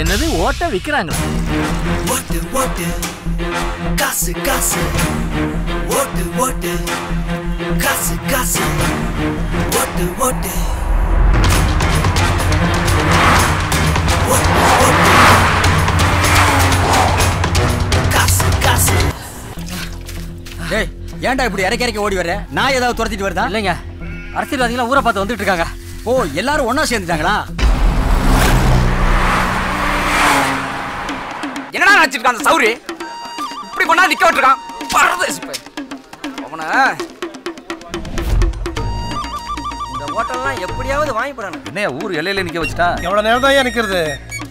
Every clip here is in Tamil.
என்னது ஓட்ட விக்கிறாங்களா ஓட்டு ஓட்டு காசு காசு ஓட்டு ஓட்டு காசு காசு ஓட்டு ஓட்டு ஓட்டு ஓட்டு காசு காசு டேய் ஏன்டா இப்படி இறக்கி இறக்கி ஓடி வர்ற நான் ஏதாவது துரத்திட்டு வருதா இல்லைங்க அரசியல்வாதிகளா ஊரை பார்த்து வந்துட்டு இருக்காங்க ஓ எல்லாரும் ஒண்ணா சேர்ந்துட்டாங்களா என்னடா நினைச்சிருக்கான் அந்த சௌரி இப்படி கொண்டா நிக்க விட்டுருக்கான் பரதேசி பையன். அவனை இந்த ஹோட்டல்லாம் எப்படியாவது வாங்கி போடணும் என்னையா ஊர் எல்லையில நிக்க வச்சுட்டா எவ்வளவு நேரம் தான் நிக்கிறது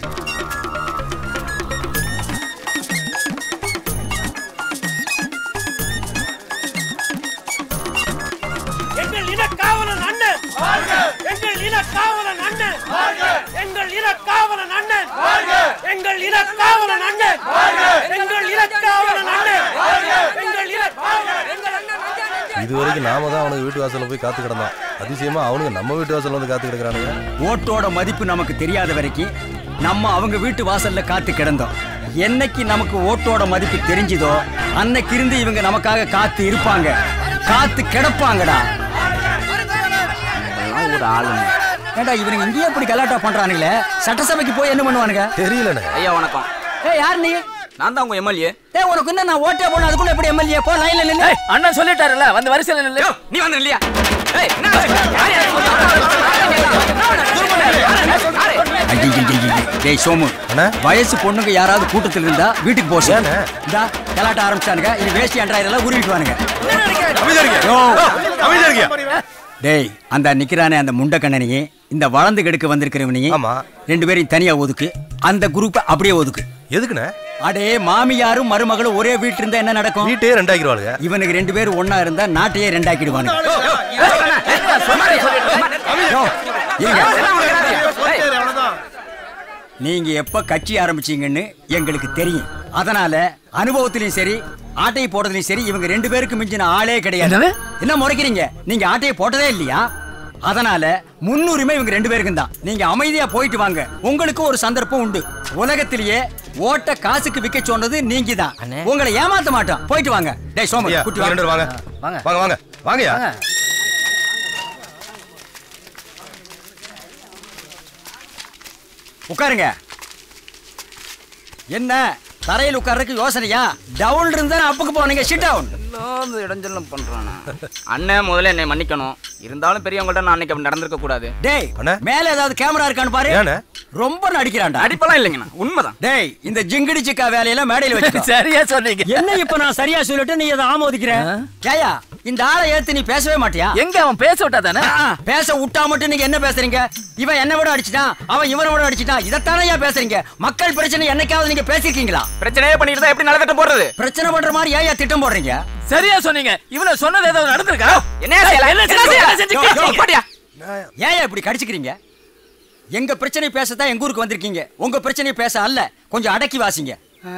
எங்கள் இன காவலன் அண்ணன் எங்கள் இன காவலன் அண்ணன் எங்கள் இன காவலன் அண்ணன் எங்கள் இன காவலன் அண்ணன் எங்கள் இன காவலன் அண்ணன் எங்கள் இன காவலன் எங்கள் அண்ணன் இது வரைக்கும் நாம தான் அவனுக்கு வீட்டு வாசல்ல போய் காத்து கிடந்தோம் அதிசயமா அவனுக்கு நம்ம வீட்டு வாசல்ல வந்து காத்து கிடக்குறானுங்க ஓட்டோட மதிப்பு நமக்கு தெரியாத வரைக்கும் நம்ம அவங்க வீட்டு வாசல்ல காத்து கிடந்தோம் என்னைக்கு நமக்கு ஓட்டோட மதிப்பு தெரிஞ்சுதோ அன்னைக்கு இருந்து இவங்க நமக்காக காத்து இருப்பாங்க காத்து கிடப்பாங்கடா ஒரு ஆளுங்க ஏண்டா இவனுங்க இங்கேயே இப்படி கலாட்டா பண்றானுங்களே சட்டசபைக்கு போய் என்ன பண்ணுவானுங்க தெரியலண்ணே ஐயா வணக்கம் ஏய் யார் நீ நான் தான் உங்க எம்எல்ஏ ஏய் உனக்கு என்ன நான் ஓட்டே போன அதுக்குள்ள எப்படி எம்எல்ஏ போ லைன்ல நின்னு ஏய், அண்ணன் சொல்லிட்டாருல்ல வந்து வரிசையில நில்லு நீ வந்து இல்லையா ஏய், என்ன ஆச்சு? யார் யார் யாரு? அடி, அடி, அடி, அடி. டேய் சோமு அண்ணா? வயசு பொண்ணுங்க யாராவது கூட்டத்தில் இருந்தா வீட்டுக்கு போ சொல்லு. ஏண்ணே? இந்தா கலாட்ட ஆரம்பிச்சானுங்க இது வேஷ்டி அன்றாயிரம் உருவிட்டு வானுங்க டேய் அந்த நிக்கிறானே அந்த முண்ட கண்ணனையே இந்த வளர்ந்து கெடுக்க வந்திருக்கிறவனையும் ஆமா. ரெண்டு பேரையும் தனியா ஒதுக்கு அந்த குரூப் அப்படியே ஒதுக்கு எதுக்குண்ணே அடே மாமியாரும் மருமகளும் ஒரே வீட்டு இருந்தா என்ன நடக்கும் வீட்டையே ரெண்டாக்கிடுவாளுங்க இவனுக்கு ரெண்டு பேரும் ஒண்ணா இருந்தா நாட்டையே ரெண்டாக்கிடுவானுங்க யோ, இருங்க. நீங்க எப்ப கட்சி ஆரம்பிச்சீங்கன்னு எங்களுக்கு தெரியும் அதனால அனுபவத்திலையும் சரி ஆட்டை போடுறதுலயும் சரி இவங்க ரெண்டு பேருக்கு மிஞ்சின ஆளே கிடையாது என்னது? என்ன முறைக்கிறீங்க நீங்க ஆட்டையை போட்டதே இல்லையா அதனால முன்னுரிமை இவங்க ரெண்டு பேருக்கும் தான் நீங்க அமைதியா போயிட்டு வாங்க உங்களுக்கு ஒரு சந்தர்ப்பம் உண்டு உலகத்திலேயே ஓட்ட காசுக்கு விக்க சொன்னது நீங்க தான் உங்களை ஏமாத்த மாட்டோம் போயிட்டு வாங்க டேய் சோமு ஐயா, குட்டி நீங்க ரெண்டு வாங்க பேரும் வாங்க வாங்க வாங்க வாங்கயா உட்காருங்க என்ன தரையில் உட்கார்றதுக்கு யோசனையா டவுன் இருந்தா அப்புக்கு போனீங்க ஷிட் டவுன் இல்லாத இடைஞ்சலும் பண்றானா அண்ணன் முதல்ல என்னை மன்னிக்கணும் இருந்தாலும் பெரியவங்கள்ட்ட நான் அன்னைக்கு அப்படி நடந்திருக்க கூடாது டேய் அண்ணே. மேல ஏதாவது கேமரா இருக்கான்னு பாரு ஏண்ணே? ரொம்ப நடிக்கிறான்டா அடிப்பெல்லாம் இல்லைங்கண்ணா உண்மைதான் டேய் இந்த ஜிங்கிடி சிக்கா வேலையெல்லாம் மேடையில வச்சு சரியா சொன்னீங்க என்ன இப்ப நான் சரியா சொல்லிட்டு நீ அதை ஆமோதிக்கிற ஏயா இந்த ஆளை ஏத்து நீ பேசவே மாட்டியா எங்க அவன் பேச விட்டா தானே ஆ, பேச விட்டா மட்டும் நீங்க என்ன பேசுறீங்க இவன் என்ன விட அடிச்சிட்டான் அவன் இவனை விட அடிச்சிட்டான் இதைத்தானே ஏன் பேசுறீங்க மக்கள் பிரச்சனை என்னைக்காவது நீங்க பேசிருக்கீங்களா பிரச்சனையே பண்ணிட்டு இருந்தா எப்படி நல்ல திட்டம் போடுறது பிரச்சனை பண்ற மாதிரி ஏன் திட்டம் போடுறீங்க சரியா சொன்னீங்க இவன சொன்னது ஏதாவது நடந்திருக்கா என்ன செய்யலாம்? என்ன என்ன செஞ்சீங்க? செய்யலாம்? என்ன செஞ்சீங்க? யோ, யோ, பாட்டியா ஏன் இப்படி கடிச்சுக்கிறீங்க எங்க பிரச்சனை பேசத்தான் எங்க ஊருக்கு வந்திருக்கீங்க உங்க பிரச்சனை பேச அல்ல கொஞ்சம் அடக்கி வாசிங்க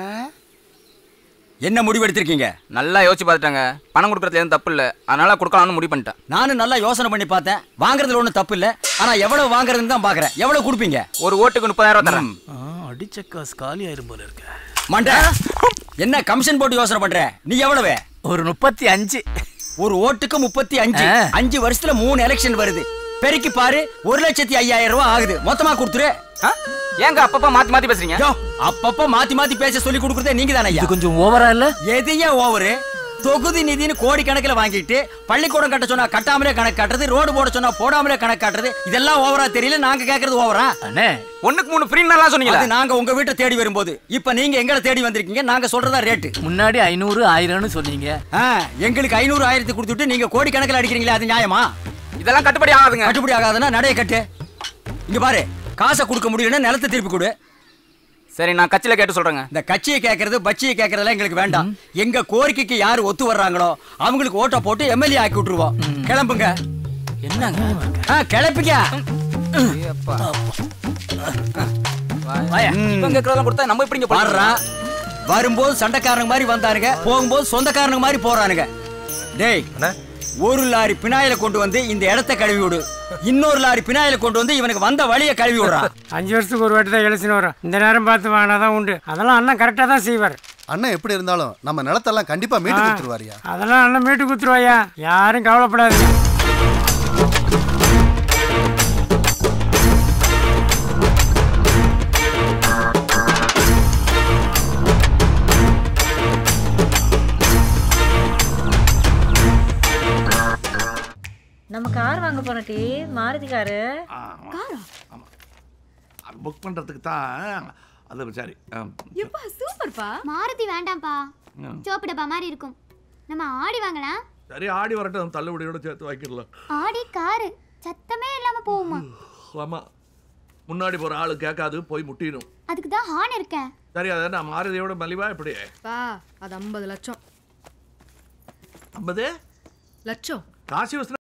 என்ன முடிவு எடுத்திருக்கீங்க நல்லா யோசிச்சு பார்த்துட்டாங்க பணம் கொடுக்கறதுல எதுவும் தப்பு இல்லை அதனால கொடுக்கலாம்னு முடிவு பண்ணிட்டேன் நானும் நல்லா யோசனை பண்ணி பார்த்தேன் வாங்குறதுல ஒண்ணும் தப்பு இல்ல ஆனா எவ்வளவு வாங்குறதுன்னு தான் பாக்குறேன் எவ்வளவு கொடுப்பீங்க ஒரு ஓட்டுக்கு முப்பதாயிரம் ரூபாய் தரேன் அடிச்ச காசு காலி ஆயிரும் போல இருக்க மண்ட என்ன கமிஷன் போட்டு யோசனை பண்ற நீ எவ்வளவு ஒரு முப்பத்தி அஞ்சு ஒரு ஓட்டுக்கு முப்பத்தி அஞ்சு ஆ. அஞ்சு வருஷத்துல மூணு எலெக்ஷன் வருது பெருக்கி பாரு ஒரு லட்சத்தி ஐயாயிரம் ரூபாய் ஆகுது மொத்தமா கொடுத்துரு ஆ? ஏங்க அப்பப்ப மாத்தி மாத்தி பேசுறீங்க யோ, அப்பப்ப மாத்தி மாத்தி பேச சொல்லி கொடுக்குறதே நீங்க தானே இது கொஞ்சம் ஓவரா இல்ல எதையா ஓவரு தொகுதி நிதின்னு கோடி கணக்கில் வாங்கிட்டு பள்ளிக்கூடம் கட்ட சொன்னா கட்டாமலே கணக்கு காட்டுறது ரோடு போட சொன்னா போடாமலே கணக்கு காட்டுறது இதெல்லாம் ஓவரா தெரியல நாங்க கேக்குறது ஓவரா அண்ணே ஒண்ணுக்கு மூணு ஃப்ரீ நல்லா சொன்னீங்களா அது நாங்க உங்க வீட்டை தேடி வரும்போது இப்ப நீங்க எங்களை தேடி வந்திருக்கீங்க நாங்க சொல்றதா ரேட்டு முன்னாடி ஐநூறு ஆயிரம்னு சொன்னீங்க ஆ, எங்களுக்கு ஐநூறு ஆயிரத்து கொடுத்துட்டு நீங்க கோடி கணக்கில் அடிக்கிறீங்களா அது நியாயமா இதெல்லாம் கட்டுப்படி ஆகாதுங்க கட்டுப்படி ஆகாதுன்னா நடைய கட்டு இங்க பாரு காசை கொடுக்க முடியலன்னா நிலத்தை திருப்பி கொடு சரி நான் கட்சியில கேட்டு சொல்றேங்க இந்த கட்சியை கேட்கறது பட்சியை கேட்கறதெல்லாம் எங்களுக்கு வேண்டாம் எங்க கோரிக்கைக்கு யார் ஒத்து வர்றாங்களோ அவங்களுக்கு ஓட்டை போட்டு எம்எல்ஏ ஆக்கி விட்டுருவோம் கிளம்புங்க என்னங்க ஆ, கிளப்பிக்க வாயா. இப்ப கேட்கறதெல்லாம் கொடுத்தா நம்ம இப்படி இங்க பாடுறா வரும்போது சண்டைக்காரனுங்க மாதிரி வந்தானுங்க போகும்போது சொந்தக்காரனுங்க மாதிரி போறானுங்க டேய் அண்ணா ஒரு லாரி பினாயில கொண்டு வந்து இந்த இடத்த கழுவி விடு இன்னொரு லாரி பினாயில கொண்டு வந்து இவனுக்கு வந்த வழியை கழுவி விடுறான் அஞ்சு வருஷத்துக்கு ஒரு வாட்டி தான் எலெக்ஷன் வரும் இந்த நேரம் பார்த்து வாங்கினா தான் உண்டு அதெல்லாம் அண்ணன் கரெக்டாக தான் செய்வார் அண்ணன் எப்படி இருந்தாலும் நம்ம நிலத்தெல்லாம் கண்டிப்பா மீட்டு கொடுத்துருவாரியா அதெல்லாம் அண்ணன் மீட்டு குத்துருவாயா யாரும் கவலைப்படாதீங்க நம்ம கார் வாங்க போன டி மாருதி காரு புக் பண்ணுறதுக்கு தான் அது சரி எப்பா சூப்பர்ப்பா மாருதி வேண்டாம்ப்பா சோப்பு டப்பா மாதிரி இருக்கும் நம்ம ஆடி வாங்கலாம் சரி ஆடி வரட்டும் தள்ளுபடியோட சேர்த்து வைக்கிடலாம் ஆடி காரு சத்தமே இல்லாம போகுமா ஆமாம் முன்னாடி போகிற ஆளு கேட்காது போய் முட்டிடும் அதுக்கு தான் ஹார்ன் இருக்கேன் சரி அதை நான் மாருதியோட மலிவா இப்படி பா அது ஐம்பது லட்சம் ஐம்பது லட்சம் காசி வசூல்